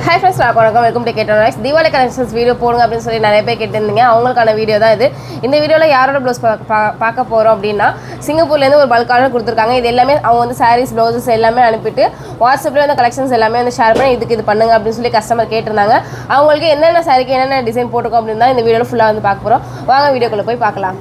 high friends நான் வணக்கம் welcome to கேட்டோம் நெக்ஸ்ட் தீபாவளி கலெக்ஷன்ஸ் வீடியோ போடுங்க அப்படின்னு சொல்லி நிறைய பேர் கேட்டிருந்தீங்க அவங்களுக்கான வீடியோ தான் இது இந்த வீடியோவில் யாரோட ப்ளவுஸ் பார்க்க போகிறோம் அப்படின்னா சிங்கப்பூர்லேருந்து ஒரு பல்க் ஆர்டர் கொடுத்துருக்காங்க இது எல்லாமே அவங்க வந்து சாரீஸ் ப்ளவுசஸ் எல்லாமே அனுப்பிட்டு வாட்ஸ்அப்லேயே வந்து கலெக்ஷன்ஸ் எல்லாமே வந்து ஷேர் பண்ணி இதுக்கு இது பண்ணுங்க அப்படின்னு சொல்லி கஸ்டமர் கேட்டிருந்தாங்க அவங்களுக்கு என்னென்ன சாரிக்கு என்னென்ன டிசைன் போட்டிருக்கோம் அப்படின்னு தான் இந்த வீடியோவில் ஃபுல்லாக வந்து பார்க்க போகிறோம் வாங்க வீடியோக்குள்ளே போய் பார்க்கலாம்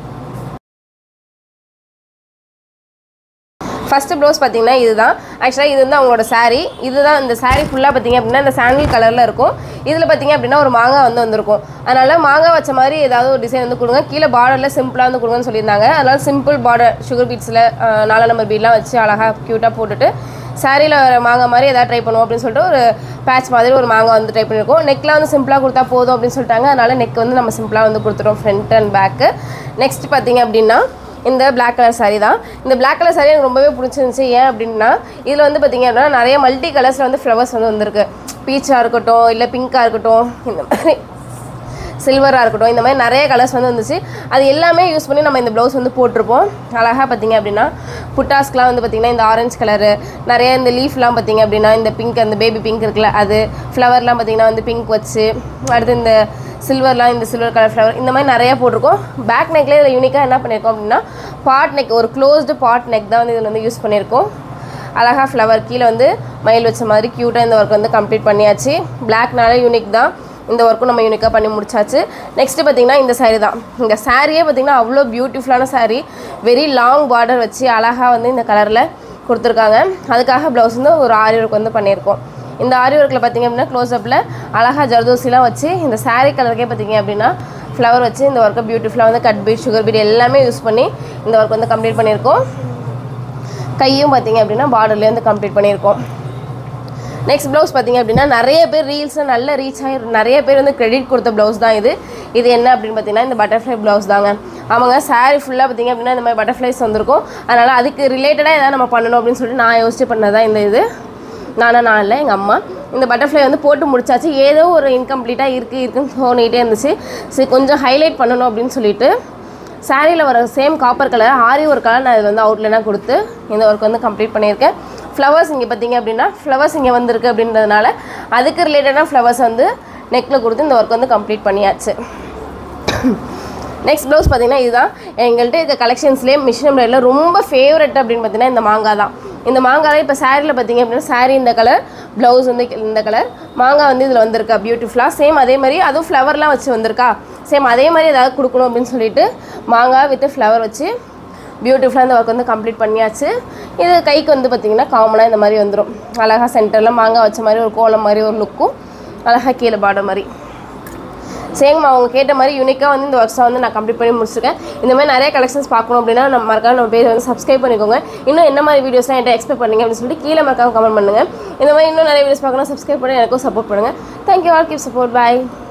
ஃபஸ்ட்டு ப்ளவுஸ் பார்த்தீங்கன்னா இதுதான் ஆக்சுவலாக இது வந்து அவங்களோட saree இதுதான் இந்த saree ஃபுல்லாக பார்த்தீங்க அப்படின்னா இந்த சாண்டில் கலரில் இருக்கும் இதில் பார்த்தீங்க அப்படின்னா ஒரு மாங்காய் வந்து வந்திருக்கும் அதனால் மாங்காய் வச்ச மாதிரி ஏதாவது ஒரு டிசைன் வந்து கொடுங்க கீழே பார்டரில் சிம்பிளாக வந்து கொடுங்கன்னு சொல்லியிருந்தாங்க அதனால் சிம்பிள் பார்டர் சுகர் பீட்ஸில் நாலா நம்பர் பீட்லாம் வச்சு அழகாக க்யூட்டாக போட்டுட்டு சாரியில் வர மாங்காய் மாதிரி எதாவது ட்ரை பண்ணுவோம் அப்படின்னு சொல்லிட்டு ஒரு பேட்ச் மாதிரி ஒரு மாங்காய் வந்து ட்ரை பண்ணியிருக்கோம் நெக்கில் வந்து சிம்பிளாக கொடுத்தா போதும் அப்படின்னு சொல்லிட்டாங்க அதனால் நெக் வந்து நம்ம சிம்பிளாக வந்து கொடுத்துட்டோம் ஃப்ரண்ட் அண்ட் பேக்கு நெக்ஸ்ட் பார்த்தீங்க அப்படின்னா இந்த Black கலர் saree தான் இந்த Black கலர் saree எனக்கு ரொம்பவே பிடிச்சிருந்துச்சி ஏன் அப்படின்னா இதில் வந்து பார்த்தீங்க அப்படின்னா நிறைய மல்டி கலர்ஸில் வந்து ஃப்ளவர்ஸ் வந்து வந்திருக்கு பீச்சாக இருக்கட்டும் இல்லை பிங்காக இருக்கட்டும் இந்த மாதிரி சில்வராக இருக்கட்டும் இந்த மாதிரி நிறைய கலர்ஸ் வந்து வந்துச்சு அது எல்லாமே யூஸ் பண்ணி நம்ம இந்த ப்ளவுஸ் வந்து போட்டிருப்போம் அழகாக பார்த்தீங்க அப்படின்னா புட்டாஸ்க்குலாம் வந்து பார்த்திங்கன்னா இந்த ஆரஞ்சு கலரு நிறைய இந்த லீஃப்லாம் பார்த்தீங்க அப்படின்னா இந்த பிங்க் அந்த பேபி பிங்க் இருக்குல்ல அது ஃப்ளவர்லாம் பார்த்தீங்கன்னா வந்து பிங்க் வச்சு அடுத்து இந்த சில்வர்லாம் இந்த சில்வர் கலர் ஃப்ளவர் இந்த மாதிரி நிறைய போட்டிருக்கோம் பேக் நெக்லேயே இதில் யூனிக்காக என்ன பண்ணியிருக்கோம் அப்படின்னா பாட் நெக் ஒரு க்ளோஸ்டு பாட் நெக் தான் வந்து இதில் வந்து யூஸ் பண்ணியிருக்கோம் அழகாக ஃப்ளவர் கீழே வந்து மயில் வச்ச மாதிரி க்யூட்டாக இந்த ஒர்க் வந்து கம்ப்ளீட் பண்ணியாச்சு பிளாக்னால யூனிக் தான் இந்த ஒர்க்கும் நம்ம யூனிக்காக பண்ணி முடிச்சாச்சு நெக்ஸ்ட்டு பார்த்தீங்கன்னா இந்த saree தான் இந்த சாரியே பார்த்தீங்கன்னா அவ்வளோ பியூட்டிஃபுல்லான saree வெரி லாங் பார்டர் வச்சு அழகாக வந்து இந்த கலரில் கொடுத்துருக்காங்க அதுக்காக ப்ளவுஸ் வந்து ஒரு ஆரி ஒர்க் வந்து பண்ணியிருக்கோம் இந்த ஆரி ஒர்க்கில் பார்த்தீங்க அப்படின்னா க்ளோஸ்அப்பில் அழகாக ஜர்தோசிலாம் வச்சு இந்த saree கலருக்கே பார்த்தீங்க அப்படின்னா ஃப்ளவர் வச்சு இந்த ஒர்க்கை பியூட்டிஃபுல்லாக வந்து கட் பீட் சுகர் பீட் எல்லாமே யூஸ் பண்ணி இந்த ஒர்க் வந்து கம்ப்ளீட் பண்ணியிருக்கோம் கையும் பார்த்தீங்க அப்படின்னா பார்டர்லேயே வந்து கம்ப்ளீட் பண்ணியிருக்கோம் நெக்ஸ்ட் ப்ளவுஸ் பார்த்தீங்க அப்படின்னா நிறைய பேர் ரீல்ஸில் நல்ல ரீச் ஆகி நிறைய பேர் வந்து கிரெடிட் கொடுத்த ப்ளவுஸ் தான் இது இது என்ன அப்படின்னு பார்த்தீங்கன்னா இந்த பட்டர்ஃப்ளை ப்ளவுஸ் தாங்க அவங்க saree ஃபுல்லாக பார்த்தீங்க அப்படின்னா இந்த மாதிரி பட்டர்ஃப்ளைஸ் வந்திருக்கும் அதனால் அதுக்கு ரிலேட்டடாக எதாவது நம்ம பண்ணணும் அப்படின்னு சொல்லிட்டு நான் யோசிச்சு பண்ணதான் இந்த இது நானா நான் இல்லை எங்கள் அம்மா இந்த பட்டர்ஃப்ளை வந்து போட்டு முடிச்சாச்சு ஏதோ ஒரு இன்கம்ப்ளீட்டாக இருக்குது இருக்குன்னு தோணிகிட்டே இருந்துச்சு சரி கொஞ்சம் ஹைலைட் பண்ணணும் அப்படின்னு சொல்லிட்டு சாரியில் வர சேம் காப்பர் கலர் ஆரி ஒரு கலர் நான் இது வந்து அவுட்லைனாக கொடுத்து இந்த ஒர்க் வந்து கம்ப்ளீட் பண்ணியிருக்கேன் ஃப்ளவர்ஸ் இங்கே பார்த்தீங்க அப்படின்னா ஃப்ளவர்ஸ் இங்கே வந்திருக்கு அப்படின்றதுனால அதுக்கு ரிலேட்டடான ஃப்ளவர்ஸ் வந்து நெக்கில் கொடுத்து இந்த ஒர்க் வந்து கம்ப்ளீட் பண்ணியாச்சு நெக்ஸ்ட் ப்ளவுஸ் பார்த்தீங்கன்னா இதுதான் எங்கள்கிட்ட இருக்க கலெக்ஷன்ஸ்லேயே மிஷின் எம்ப்ராய்டில் ரொம்ப ஃபேவரட் அப்படின்னு பார்த்தீங்கன்னா இந்த மாங்காய் தான் இந்த மாங்காய் இப்போ சாரியில் பார்த்தீங்க அப்படின்னா சாரி இந்த கலர் ப்ளவுஸ் வந்து இந்த கலர் மாங்காய் வந்து இதில் வந்திருக்கா பியூட்டிஃபுல்லாக சேம் அதே மாதிரி அதுவும் ஃப்ளவர்லாம் வச்சு வந்திருக்கா சேம் அதே மாதிரி ஏதாவது கொடுக்கணும் அப்படின்னு சொல்லிட்டு மாங்காய் வித் ஃப்ளவர் வச்சு பியூட்டிஃபுல்லாக இந்த ஒர்க் வந்து கம்ப்ளீட் பண்ணியாச்சு இது கைக்கு வந்து பார்த்திங்கன்னா காமனாக இந்த மாதிரி வந்துடும் அழகாக சென்டரில் மாங்காய் வச்ச மாதிரி ஒரு கோலம் மாதிரி ஒரு லுக்கும் அழகாக கீழே பார்டர் மாதிரி சேம் அவங்க கேட்ட மாதிரி யூனிக்காக வந்து இந்த ஒர்க்ஸை வந்து நான் கம்ப்ளீட் பண்ணி முடிச்சிருக்கேன் இந்த மாதிரி நிறைய கலெக்ஷன்ஸ் பார்க்கணும் அப்படின்னா நம்ம மறக்காம நம்ம பேர் வந்து சப்ஸ்கிரைப் பண்ணிக்கோங்க இன்னும் என்ன மாதிரி வீடியோஸ்லாம் என்கிட்ட எக்ஸ்பெக்ட் பண்ணீங்க அப்படின்னு சொல்லிட்டு கீழே மறக்காம கமெண்ட் பண்ணுங்கள் இந்த மாதிரி இன்னும் நிறைய வீடியோஸ் பார்க்கணும் சப்ஸ்கிரைப் பண்ணி எனக்கும் சப்போர்ட் பண்ணுங்கள் தேங்க்யூ ஆல் கீப் சப்போர்ட் பாய்